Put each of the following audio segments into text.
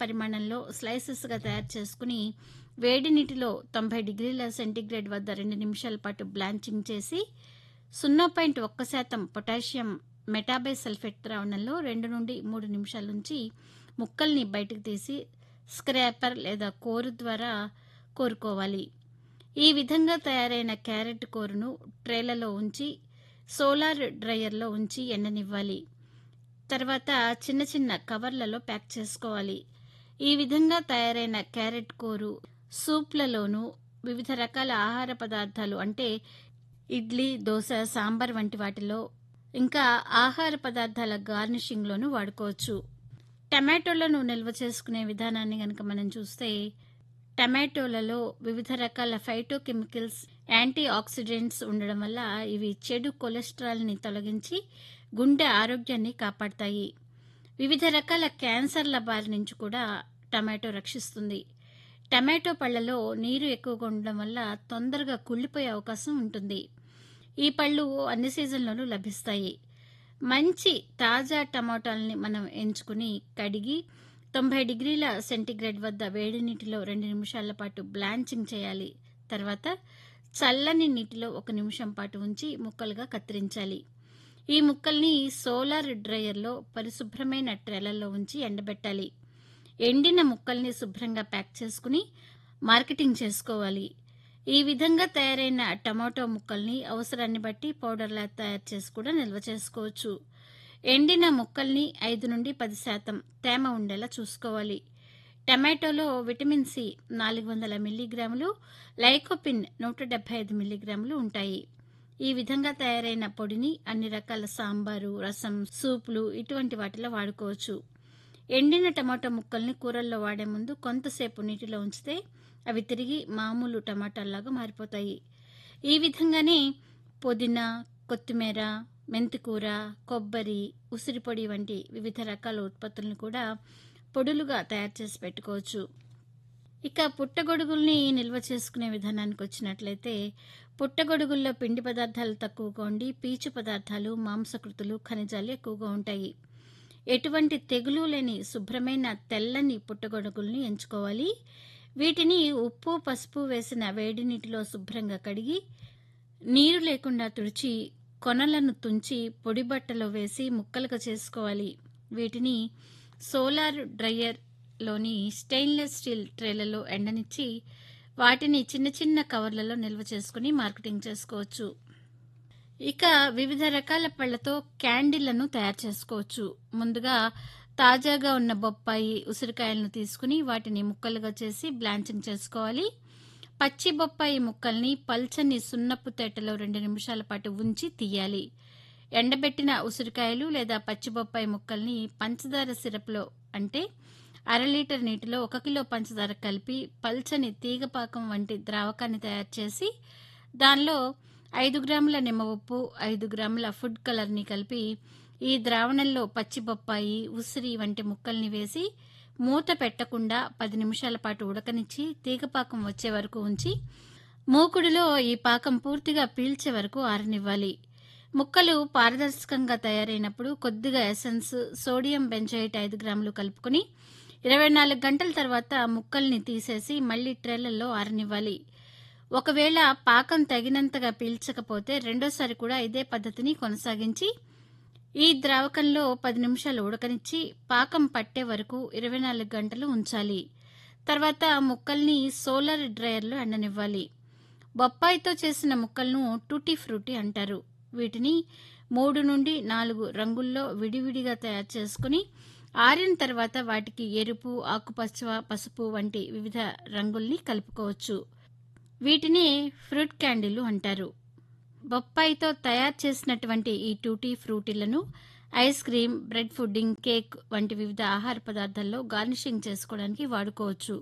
పరిమాణంలో స్లైసెస్గా తయారు చేసుకుని వేడి నీటిలో తొంభై డిగ్రీల సెంటీగ్రేడ్ వద్ద రెండు నిమిషాల పాటు బ్లాంచింగ్ చేసి సున్నా పాయింట్ ఒక్క శాతం పొటాషియం మెటాబై సల్ఫేట్ ద్రావణంలో రెండు నుండి మూడు నిమిషాల నుంచి ముక్కల్ని బయటకు తీసి స్క్రాపర్ లేదా కోరు ద్వారా కోరుకోవాలి ఈ విధంగా తయారైన క్యారెట్ కోరును ట్రేలలో ఉంచి సోలార్ డ్రయర్లో ఉంచి ఎండనివ్వాలి తర్వాత చిన్న చిన్న కవర్లలో ప్యాక్ చేసుకోవాలి ఈ విధంగా తయారైన క్యారెట్ కోరు సూప్లలోనూ వివిధ రకాల ఆహార పదార్థాలు అంటే ఇడ్లీ దోశ సాంబార్ వంటి వాటిలో ఇంకా ఆహార పదార్థాల గార్నిషింగ్లోనూ వాడుకోవచ్చు టమాటోలను నిల్వ చేసుకునే విధానాన్ని కనుక మనం చూస్తే టమాటోలలో వివిధ రకాల ఫైటోకెమికల్స్ యాంటీ ఆక్సిడెంట్స్ ఉండడం వల్ల ఇవి చెడు కొలెస్ట్రాల్ని తొలగించి గుండె ఆరోగ్యాన్ని కాపాడతాయి వివిధ రకాల క్యాన్సర్ల బారి నుంచి కూడా టమాటో రక్షిస్తుంది టమాటో పళ్ళలో నీరు ఎక్కువగా ఉండడం వల్ల తొందరగా కుళ్ళిపోయే అవకాశం ఉంటుంది ఈ పళ్ళు అన్ని సీజన్లోనూ లభిస్తాయి మంచి తాజా టమాటాలని మనం ఎంచుకుని కడిగి తొంభై డిగ్రీల సెంటీగ్రేడ్ వద్ద వేడి నీటిలో రెండు నిమిషాల పాటు బ్లాంచింగ్ చేయాలి తర్వాత చల్లని నీటిలో ఒక నిమిషం పాటు ఉంచి ముక్కలుగా కత్తిరించాలి ఈ ముక్కల్ని సోలార్ డ్రయర్లో పరిశుభ్రమైన ట్రేలల్లో ఉంచి ఎండబెట్టాలి ఎండిన ముక్కల్ని శుభ్రంగా ప్యాక్ చేసుకుని మార్కెటింగ్ చేసుకోవాలి ఈ విధంగా తయారైన టమాటో ముక్కల్ని అవసరాన్ని బట్టి పౌడర్లా తయారు చేసి కూడా నిల్వ చేసుకోవచ్చు ఎండిన ముక్కల్ని ఐదు నుండి పది శాతం తేమ ఉండేలా చూసుకోవాలి టమాటోలో విటమిన్ సి నాలుగు వందల మిల్లీగ్రాములు లైకోపిన్ నూట డెబ్బై ఐదు మిల్లీగ్రాములు ఉంటాయి ఈ విధంగా తయారైన పొడిని అన్ని రకాల సాంబారు రసం సూపులు ఇటువంటి వాటిలో వాడుకోవచ్చు ఎండిన టమాటో ముక్కల్ని కూరల్లో వాడే ముందు కొంతసేపు నీటిలో ఉంచితే అవి తిరిగి మామూలు టమాటాల్లాగా మారిపోతాయి ఈ విధంగానే పుదీనా కొత్తిమీర మెంతికూర కొబ్బరి ఉసిరిపొడి వంటి వివిధ రకాల ఉత్పత్తులను కూడా పొడులుగా తయారు చేసి పెట్టుకోవచ్చు ఇక పుట్టగొడుగుల్ని నిల్వ చేసుకునే విధానానికి వచ్చినట్లయితే పుట్టగొడుగుల్లో పిండి పదార్థాలు తక్కువగా ఉండి పీచు పదార్థాలు మాంసకృతులు ఖనిజాలు ఎక్కువగా ఉంటాయి ఎటువంటి తెగులు లేని శుభ్రమైన తెల్లని పుట్టగొడుగుల్ని ఎంచుకోవాలి వీటిని ఉప్పు పసుపు వేసిన వేడి నీటిలో శుభ్రంగా కడిగి నీరు లేకుండా తుడిచి కొనలను తుంచి పొడి బట్టలో వేసి ముక్కలుగా చేసుకోవాలి వీటిని సోలార్ డ్రయర్లోని స్టెయిన్లెస్ స్టీల్ ట్రేలలో ఎండనిచ్చి వాటిని చిన్న చిన్న కవర్లలో నిల్వ చేసుకుని మార్కెటింగ్ చేసుకోవచ్చు ఇక వివిధ రకాల పళ్లతో క్యాండిళ్లను తయారు చేసుకోవచ్చు ముందుగా తాజాగా ఉన్న బొప్పాయి ఉసిరికాయలను తీసుకుని వాటిని ముక్కలుగా చేసి బ్లాంచింగ్ చేసుకోవాలి పచ్చి బొప్పాయి ముక్కల్ని పల్చని సున్నపు తేటలో రెండు నిమిషాల పాటు ఉంచి తీయాలి ఎండబెట్టిన ఉసిరికాయలు లేదా పచ్చి బొప్పాయి ముక్కల్ని పంచదార సిరప్లో అంటే అర లీటర్ నీటిలో ఒక కిలో పంచదార కలిపి పల్చని తీగపాకం వంటి ద్రావకాన్ని తయారు చేసి దానిలో ఐదు గ్రాముల నిమ్మ ఉప్పు ఐదు గ్రాముల ఫుడ్ కలర్ని కలిపి ఈ ద్రావణంలో పచ్చి బొప్పాయి ఉసిరి వంటి ముక్కల్ని వేసి మూత పెట్టకుండా పది నిమిషాల పాటు ఉడకనిచ్చి తీగపాకం వచ్చే వరకు ఉంచి మూకుడిలో ఈ పాకం పూర్తిగా పీల్చే వరకు ఆరనివ్వాలి ముక్కలు పారదర్శకంగా తయారైనప్పుడు కొద్దిగా ఎసెన్స్ సోడియం బెంజైట్ ఐదు గ్రాములు కలుపుకొని ఇరవై నాలుగు గంటల తర్వాత ముక్కల్ని తీసేసి మళ్లీ ట్రేలల్లో ఆరనివ్వాలి ఒకవేళ పాకం తగినంతగా పీల్చకపోతే రెండోసారి కూడా ఇదే పద్ధతిని కొనసాగించి ఈ ద్రావకంలో పది నిమిషాలు ఉడకనిచ్చి పాకం పట్టే వరకు ఇరవై నాలుగు గంటలు ఉంచాలి తర్వాత ముక్కల్ని సోలార్ డ్రయర్లో ఎండనివ్వాలి బొప్పాయితో చేసిన ముక్కలను టూటీ ఫ్రూటీ అంటారు వీటిని మూడు నుండి నాలుగు రంగుల్లో విడివిడిగా తయారు చేసుకుని ఆరిన తర్వాత వాటికి ఎరుపు ఆకుపచ్చ పసుపు వంటి వివిధ రంగుల్ని కలుపుకోవచ్చు వీటిని ఫ్రూట్ క్యాండీలు అంటారు బొప్పాయితో తయారు చేసినటువంటి ఈ టూటీ ఫ్రూటీలను ice cream bread pudding cake వంటి వివిధ ఆహార పదార్థాల్లో గార్నిషింగ్ చేసుకోవడానికి వాడుకోవచ్చు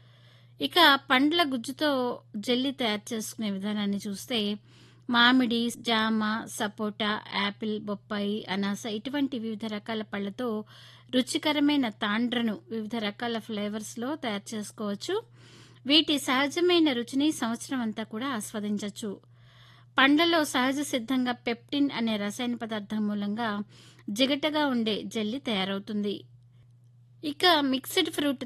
ఇక పండ్ల గుజ్జుతో జెల్లీ తయారు చేసుకునే విధానాన్ని చూస్తే మామిడి జామ సపోటా యాపిల్ బొప్పాయి అనాస ఇటువంటి వివిధ రకాల పళ్లతో రుచికరమైన తాండ్రను వివిధ రకాల ఫ్లేవర్స్లో తయారు చేసుకోవచ్చు వీటి సహజమైన రుచిని సంవత్సరం అంతా కూడా ఆస్వాదించవచ్చు పండ్లలో సహజ సిద్ధంగా పెప్టిన్ అనే రసాయన పదార్థం మూలంగా జిగటగా ఉండే జెల్లీ తయారవుతుంది ఇక మిక్స్డ్ ఫ్రూట్